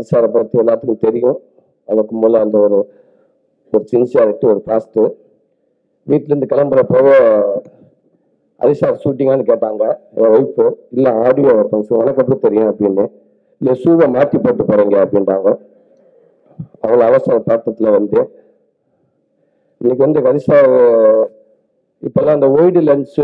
ஹரிசாரை பற்றி எல்லாத்துக்கும் தெரியும் அதுக்கு முதல்ல அந்த ஒரு ஒரு சின்சியாரிட்டி ஒரு ஃபாஸ்ட்டு வீட்டிலேருந்து கிளம்புற போக ஹரிசார் ஷூட்டிங்கான்னு கேட்டாங்க என் ஒய்ஃபு இல்லை ஆடியோ ஃபங்க்ஷன் உனக்கு எப்படி தெரியும் அப்படின்னு இல்லை ஷூவை மாற்றி போட்டு போகிறீங்க அப்படின்றாங்க அவ்வளோ அவசர பாத்திரத்தில் வந்து இன்னைக்கு வந்து ஹரிசார் இப்போல்லாம் அந்த wide lens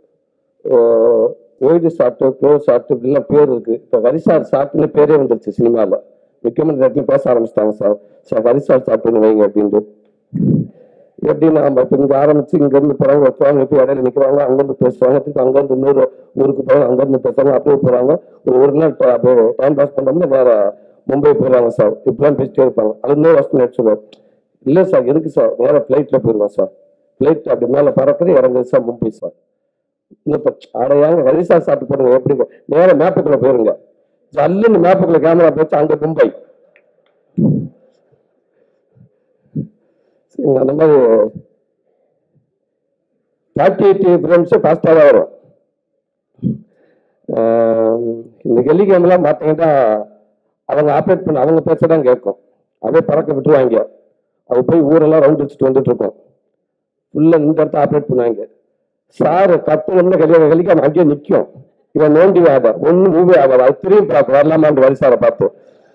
wide shot close shot இப்படிலாம் பேர் இருக்கு இப்போ ஹரிசார் ஷாட்டுன்னு பேரே வந்துருச்சு சினிமாவில் முக்கியமான இடத்துல பேச ஆரம்பிச்சிட்டாங்க சார் சார் ஹரிசார் ஷாட்டுன்னு வைங்க அப்படின்ட்டு எப்படின்னா நம்ம இப்போ இங்கே ஆரம்பிச்சு இங்கேருந்து போகிறாங்க வைப்பாங்க இப்போ இடையில நிற்கிறாங்க அங்கேருந்து பேசுவாங்க திருப்பி அங்கேருந்து இன்னொரு ஊருக்கு போகிறாங்க அங்கேருந்து பேசுவாங்க அப்படியே போகிறாங்க ஒரு ஒரு நாள் ப- அப்படியே டைம் பாஸ் பண்ணோம்னா வேற மும்பை போயிடுறாங்க சார் இப்படிலாம் பேசிட்டே இருப்பாங்க அது இன்னொரு வருஷம் நடிச்சுவார் இல்லை சார் எதுக்கு சார் நேரா ஃப்ளைட்டில் போயிடுவேன் சார் ஃப்ளைட் அப்படி மேலே பறக்குது இறங்குது சார் மும்பை சார் இந்த அடையாங்க ஹரிசா சாப்பிட்டு போடுங்க எப்படிங்க நேரா மேப்புக்குள்ள போயிருங்க ஜல்லுன்னு மேப்புக்குள்ள கேமரா போச்சு அங்க மும்பை சரிங்க, அந்த மாதிரி தேர்ட்டி எயிட்டி ஃப்ரெண்ட்ஸு ஃபாஸ்ட்டாக தான் வரும் ஆஹ் இந்த கெல்லிகேம்லாம் பார்த்தீங்கன்னா அவங்க ஆப்ரேட் பண்ண அவங்க பேச தான் கேட்கும் அப்படியே பறக்க விட்டுருவாங்க அது போய் ஊரெல்லாம் ரவுண்ட் வச்சுட்டு வந்துட்டு இருக்கோம் ஃபுல்லாக இந்த இடத்த ஆப்ரேட் பண்ணுவாங்க சார் கத்து ஒன்று கல்யாணம் கழிக்காம அங்கேயே நிற்கும் இவன் நோண்டி ஆகாத ஒன்றும் மூவி ஆகாது அது திரும்பி பார்க்க வரலாமான்னு வரிசாரை பார்த்து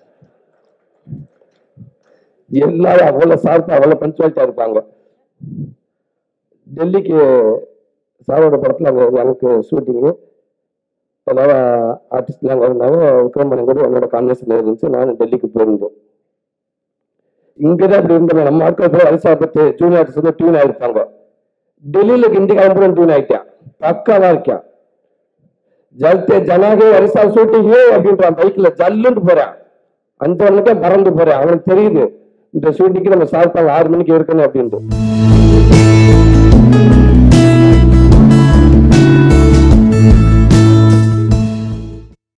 எல்லாரும் அவ்வளோ சார்பு அவ்வளோ பஞ்சுவாலிட்டியாக இருப்பாங்க டெல்லிக்கு சாரோட படத்தில் அங்கே எனக்கு ஷூட்டிங்கு அதனால ஆர்டிஸ்ட்லாம் இருந்தாங்க விக்ரமணன் கூட என்னோட கான்வர்சேஷன் இருந்துச்சு நானும் டெல்லிக்கு போயிருந்தேன் இங்கே தான் இப்படி இருந்தோம் நம்ம ஆட்கள் போய் வரிசா பத்து ஜூனியர் ஆர்டிஸ்ட் வந்து டியூன் ஆயிருப்பாங்க டெல்லியில ஹிந்தி கிளம்புறோம் டியூன் ஆயிட்டான் பக்காவா இருக்கான் ஜல்தே ஜனாகே வரிசா ஷூட்டிங் அப்படின்றான் பைக்ல ஜல்லுன்னு போறான் அந்த மணிக்கே பறந்து போறேன் அவனுக்கு தெரியுது இந்த ஷூட்டிங்க்கு நம்ம சாப்பிட்டாங்க ஆறு மணிக்கு இருக்கணும் அப்படின்ட்டு